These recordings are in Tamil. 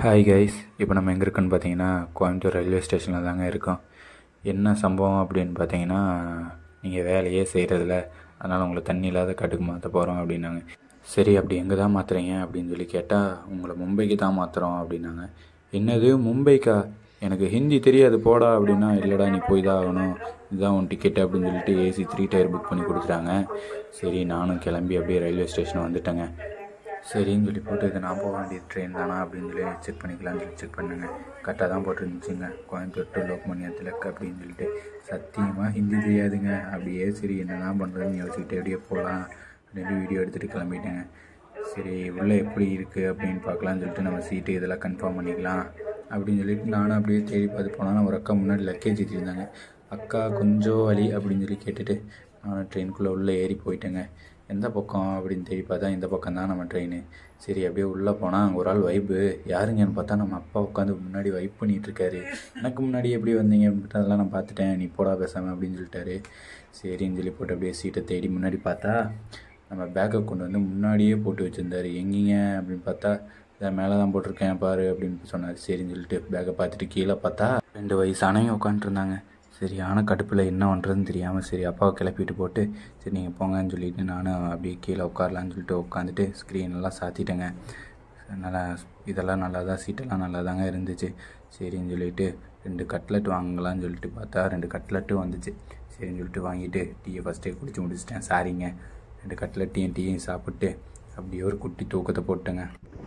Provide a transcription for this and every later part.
ஹாய் கைஸ் இப்போ நம்ம எங்கே இருக்கோன்னு பார்த்தீங்கன்னா கோயம்புத்தூர் ரயில்வே ஸ்டேஷனில் தாங்க இருக்கோம் என்ன சம்பவம் அப்படின்னு பார்த்தீங்கன்னா நீங்கள் வேலையே செய்கிறதில்ல அதனால் உங்களை தண்ணி இல்லாத காட்டுக்கு மாற்ற போகிறோம் அப்படின்னாங்க சரி அப்படி எங்கே தான் மாற்றுறீங்க அப்படின்னு சொல்லி கேட்டால் உங்களை மும்பைக்கு தான் மாற்றுறோம் அப்படின்னாங்க என்னது மும்பைக்கா எனக்கு ஹிந்தி தெரியாது போடா அப்படின்னா இல்லைடா நீ போய் தான் ஆகணும் இதுதான் உன் டிக்கெட் அப்படின்னு சொல்லிட்டு ஏசி த்ரீ டயர் புக் பண்ணி கொடுத்துட்டாங்க சரி நானும் கிளம்பி அப்படியே ரயில்வே ஸ்டேஷன் வந்துட்டேங்க சரின்னு சொல்லி போட்டு இது நான் போக வேண்டிய ட்ரெயின் தானா அப்படின்னு சொல்லி செக் பண்ணிக்கலாம்னு சொல்லி செக் பண்ணுங்க கரெக்டாக தான் போட்டுருந்துச்சுங்க கோயம்புத்தூர் டு லோக்மணியா திலக் அப்படின்னு சொல்லிட்டு சத்தியமாக ஹிந்தி தெரியாதுங்க அப்படியே சரி என்ன தான் பண்ணுறதுன்னு யோசிச்சுட்டு அப்படியே போகலாம் அப்படின்னு வீடியோ எடுத்துகிட்டு கிளம்பிட்டேங்க சரி உள்ளே எப்படி இருக்குது அப்படின்னு பார்க்கலாம்னு சொல்லிட்டு நம்ம சீட்டு இதெல்லாம் கன்ஃபார்ம் பண்ணிக்கலாம் அப்படின்னு சொல்லிட்டு நானும் அப்படியே தேடி பார்த்து போனால் ஒரு அக்கா முன்னாடி லக்கேஜ் இருந்தாங்க அக்கா கொஞ்சம் வலி அப்படின்னு சொல்லி கேட்டுட்டு நானும் ட்ரெயினுக்குள்ளே உள்ளே ஏறி போயிட்டேங்க எந்த பக்கம் அப்படின்னு தேடி பார்த்தா இந்த பக்கம் தான் நம்ம ட்ரெயின் சரி அப்படியே உள்ளே போனால் அங்கே ஒரு ஆள் வைப்பு யாருங்கன்னு பார்த்தா நம்ம அப்பா உட்காந்து முன்னாடி வைப் பண்ணிகிட்டு இருக்காரு எனக்கு முன்னாடி எப்படி வந்தீங்க அப்படின்ட்டு அதெல்லாம் நான் பார்த்துட்டேன் நீ போடா பேசாமல் அப்படின்னு சொல்லிட்டாரு சரின்னு சொல்லி போட்டு அப்படியே சீட்டை தேடி முன்னாடி பார்த்தா நம்ம பேக்கை கொண்டு வந்து முன்னாடியே போட்டு வச்சுருந்தாரு எங்கீங்க அப்படின்னு பார்த்தா இதை மேலே தான் போட்டிருக்கேன் பாரு அப்படின்னு சொன்னார் சரின்னு சொல்லிட்டு பேக்கை பார்த்துட்டு கீழே பார்த்தா ரெண்டு வயசானவங்க உட்காந்துருந்தாங்க சரியான கடுப்பில் என்ன பண்ணுறதுன்னு தெரியாமல் சரி அப்பாவை கிளப்பிட்டு போட்டு சரி நீங்கள் போங்கன்னு சொல்லிட்டு நானும் அப்படியே கீழே உட்காரலான்னு சொல்லிட்டு உட்காந்துட்டு ஸ்க்ரீன்லாம் சாத்திட்டேங்க நல்லா இதெல்லாம் நல்லா தான் சீட்டெல்லாம் நல்லா தாங்க இருந்துச்சு சரின்னு சொல்லிட்டு ரெண்டு கட்லெட் வாங்கலாம்னு சொல்லிட்டு பார்த்தா ரெண்டு கட்லெட்டும் வந்துச்சு சரின்னு சொல்லிட்டு வாங்கிட்டு டீயை ஃபஸ்ட்டே குடிச்சு முடிச்சிட்டேன் சாரிங்க ரெண்டு கட்லெட்டையும் டீயும் சாப்பிட்டு அப்படியே ஒரு குட்டி தூக்கத்தை போட்டேங்க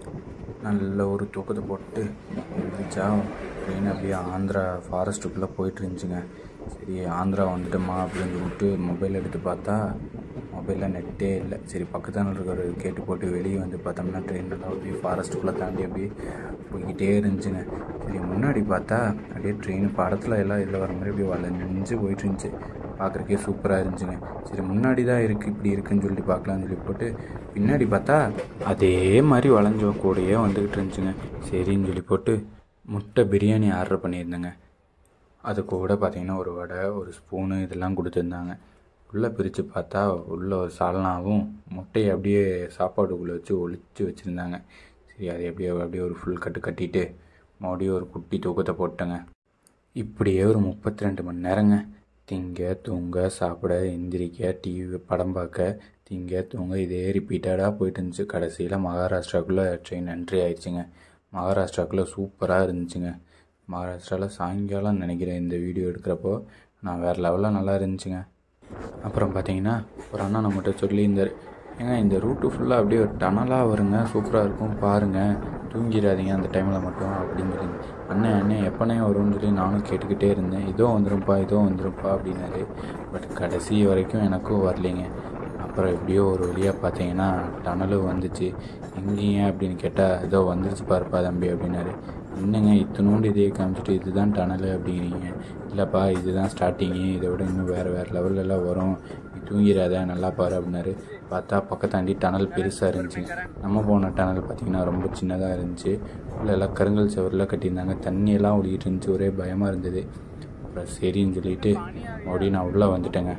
நல்ல ஒரு தூக்கத்தை போட்டு எழுந்திரிச்சா ட்ரெயின் அப்படியே ஆந்திரா ஃபாரஸ்ட்டுக்குள்ளே போயிட்டு இருந்துச்சுங்க சரி ஆந்திரா வந்துட்டோமா அப்படின்னு சொல்லிட்டு மொபைல் எடுத்து பார்த்தா மொபைலில் நெட்டே இல்லை சரி பக்கத்தில் இருக்கிற கேட்டு போட்டு வெளியே வந்து பார்த்தோம்னா ட்ரெயின் நல்லா அப்படியே ஃபாரஸ்ட்டுக்குள்ளே தாண்டி அப்படியே போய்கிட்டே இருந்துச்சுங்க சரி முன்னாடி பார்த்தா அப்படியே ட்ரெயின் படத்தில் எல்லாம் இதில் வர மாதிரி அப்படியே வளைஞ்சு போயிட்டு இருந்துச்சு பார்க்குறக்கே சூப்பராக இருந்துச்சுங்க சரி முன்னாடி தான் இருக்குது இப்படி இருக்குன்னு சொல்லிட்டு பார்க்கலான்னு சொல்லி போட்டு பின்னாடி பார்த்தா அதே மாதிரி வளைஞ்ச கூடயே வந்துக்கிட்டு இருந்துச்சுங்க சரின்னு சொல்லி போட்டு முட்டை பிரியாணி ஆர்டர் பண்ணியிருந்தேங்க அது கூட பார்த்திங்கன்னா ஒரு வடை ஒரு ஸ்பூனு இதெல்லாம் கொடுத்துருந்தாங்க உள்ளே பிரித்து பார்த்தா உள்ள ஒரு சால்னாவும் முட்டையை அப்படியே சாப்பாடுக்குள்ளே வச்சு ஒழிச்சு வச்சுருந்தாங்க சரி அதை அப்படியே அப்படியே ஒரு ஃபுல் கட்டு கட்டிட்டு மறுபடியும் ஒரு குட்டி தூக்கத்தை போட்டேங்க இப்படியே ஒரு முப்பத்தி ரெண்டு மணி நேரங்க திங்க தூங்க சாப்பிட எந்திரிக்க டிவி படம் பார்க்க திங்க தூங்க இதே ரிப்பீட்டடாக போயிட்டு இருந்துச்சு கடைசியில் மகாராஷ்டிராக்குள்ளே ட்ரெயின் என்ட்ரி ஆயிடுச்சுங்க மகாராஷ்டிராக்குள்ளே சூப்பராக இருந்துச்சுங்க மகாராஷ்டிராவில் சாயங்காலம் நினைக்கிறேன் இந்த வீடியோ எடுக்கிறப்போ நான் வேறு லெவலில் நல்லா இருந்துச்சுங்க அப்புறம் பார்த்தீங்கன்னா ஒரு அண்ணா நம்மகிட்ட சொல்லியிருந்தார் ஏங்க இந்த ரூட்டு ஃபுல்லாக அப்படியே ஒரு டனலாக வருங்க சூப்பராக இருக்கும் பாருங்கள் தூங்கிடாதீங்க அந்த டைமில் மட்டும் அப்படின்னு சொல்லி அண்ணன் அண்ணன் எப்போனே வரும்னு சொல்லி நானும் கேட்டுக்கிட்டே இருந்தேன் இதோ வந்துரும்ப்பா இதோ வந்துரும்ப்பா அப்படின்னாரு பட் கடைசி வரைக்கும் எனக்கும் வரலைங்க அப்புறம் எப்படியோ ஒரு வழியாக பார்த்தீங்கன்னா டனலும் வந்துச்சு எங்கேங்க அப்படின்னு கேட்டால் ஏதோ வந்துருச்சு பாருப்பா தம்பி அப்படின்னாரு என்னங்க இத்தனோண்டு இதையே காமிச்சிட்டு இதுதான் டனல் அப்படிங்கிறீங்க இல்லைப்பா இதுதான் ஸ்டார்டிங்கு இதை விட இன்னும் வேறு வேறு லெவல்லலாம் வரும் நீ தூங்கிடாத நல்லா பாரு அப்படின்னாரு பார்த்தா பக்கத்தாண்டி டனல் பெருசாக இருந்துச்சு நம்ம போன டனல் பார்த்திங்கன்னா ரொம்ப சின்னதாக இருந்துச்சு உள்ள எல்லாம் கருங்கல் செவரில் கட்டியிருந்தாங்க தண்ணியெல்லாம் ஒழிக்கிட்டு இருந்துச்சு ஒரே பயமாக இருந்தது அப்புறம் சரின்னு சொல்லிட்டு மறுபடியும் நான் உள்ளே வந்துட்டேங்க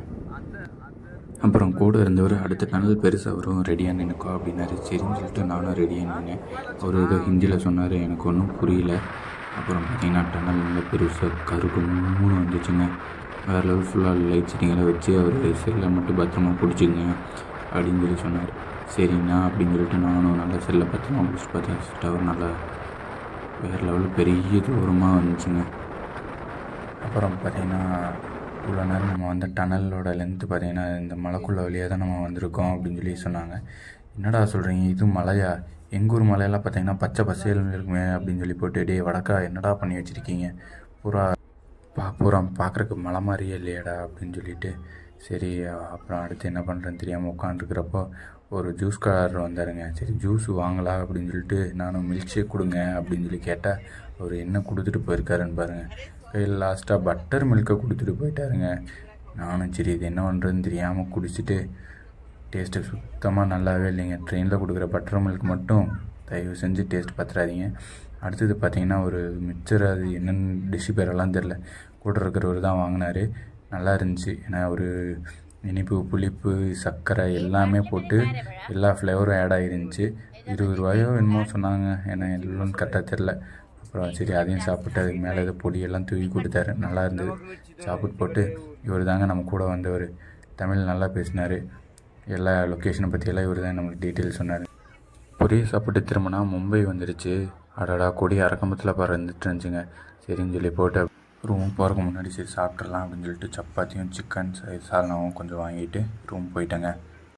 அப்புறம் கூட இருந்தவர் அடுத்த டனல் பெருசாக வரும் ரெடியாக நினைக்கோ அப்படின்னாரு சரின்னு சொல்லிட்டு நானும் ரெடியாக நின்னேன் அவர் ஏதோ ஹிந்தியில் சொன்னார் எனக்கு ஒன்றும் புரியல அப்புறம் பார்த்தீங்கன்னா டனல் நல்ல பெருசாக கருக்கு மூணு வந்துச்சுங்க வேறு லெவல் ஃபுல்லாக லைட் செட்டிங்கெல்லாம் வச்சு அவர் செல்லை மட்டும் பத்திரமா பிடிச்சிங்க அப்படின்னு சொல்லி சொன்னார் சரிங்கண்ணா அப்படின்னு சொல்லிட்டு நானும் நல்லா செல்லை பத்திரமா பிடிச்சி பார்த்தேன் டவர் நல்லா வேறு லெவலில் பெரிய தூரமாக வந்துச்சுங்க அப்புறம் பார்த்தீங்கன்னா இவ்வளோ நேரம் நம்ம வந்து டனலோட லென்த்து பார்த்தீங்கன்னா இந்த மலைக்குள்ள வழியாக தான் நம்ம வந்திருக்கோம் அப்படின்னு சொல்லி சொன்னாங்க என்னடா சொல்கிறீங்க இது மலையா எங்கள் ஊர் மலையெல்லாம் பார்த்தீங்கன்னா பச்சை பசேல்னு இருக்குமே அப்படின்னு சொல்லி போட்டு டே வடக்கா என்னடா பண்ணி வச்சுருக்கீங்க பூரா பா பூரா பார்க்குறக்கு மலை மாதிரியே இல்லையாடா அப்படின்னு சொல்லிட்டு சரி அப்புறம் அடுத்து என்ன பண்ணுறேன்னு தெரியாமல் உட்காந்துருக்கிறப்போ ஒரு ஜூஸ் காரர் வந்தாருங்க சரி ஜூஸ் வாங்கலாம் அப்படின்னு சொல்லிட்டு நானும் மில்க் ஷேக் கொடுங்க அப்படின்னு சொல்லி கேட்டால் அவர் என்ன கொடுத்துட்டு போயிருக்காருன்னு பாருங்கள் கையில் லாஸ்ட்டாக பட்டர் மில்க்கை கொடுத்துட்டு போயிட்டாருங்க நானும் சரி இது என்ன பண்ணுறதுன்னு தெரியாமல் குடிச்சிட்டு டேஸ்ட்டு சுத்தமாக நல்லாவே இல்லைங்க ட்ரெயினில் கொடுக்குற பட்டர் மில்க் மட்டும் தயவு செஞ்சு டேஸ்ட் பார்த்துறாதீங்க அடுத்தது பார்த்தீங்கன்னா ஒரு மிக்சர் அது என்னென்னு டிஷ்ஷு பேரெல்லாம் தெரில கூட இருக்கிறவர் தான் வாங்கினார் நல்லா இருந்துச்சு ஏன்னா ஒரு இனிப்பு புளிப்பு சர்க்கரை எல்லாமே போட்டு எல்லா ஃப்ளேவரும் ஆட் ஆகிருந்துச்சு இருபது ரூபாயோ என்னமோ சொன்னாங்க என்ன எவ்வளோன்னு கரெக்டாக தெரில அப்புறம் சரி அதையும் சாப்பிட்டு அதுக்கு மேலே ஏதோ பொடியெல்லாம் தூவி கொடுத்தாரு நல்லா இருந்தது சாப்பிட்டு போட்டு இவர் தாங்க நம்ம கூட வந்தவர் தமிழ் நல்லா பேசினார் எல்லா லொக்கேஷனை பற்றியெல்லாம் இவர் தான் நமக்கு டீட்டெயில் சொன்னார் பொரிய சாப்பிட்டு திரும்பினா மும்பை வந்துடுச்சு அடடா கொடி அரக்கம்பத்தில் பறந்துட்டு இருந்துச்சுங்க சரின்னு சொல்லி போட்டு ரூம் போகிறக்கு முன்னாடி சரி சாப்பிட்றலாம் அப்படின்னு சொல்லிட்டு சப்பாத்தியும் சிக்கன் சால்னாவும் கொஞ்சம் வாங்கிட்டு ரூம் போயிட்டேங்க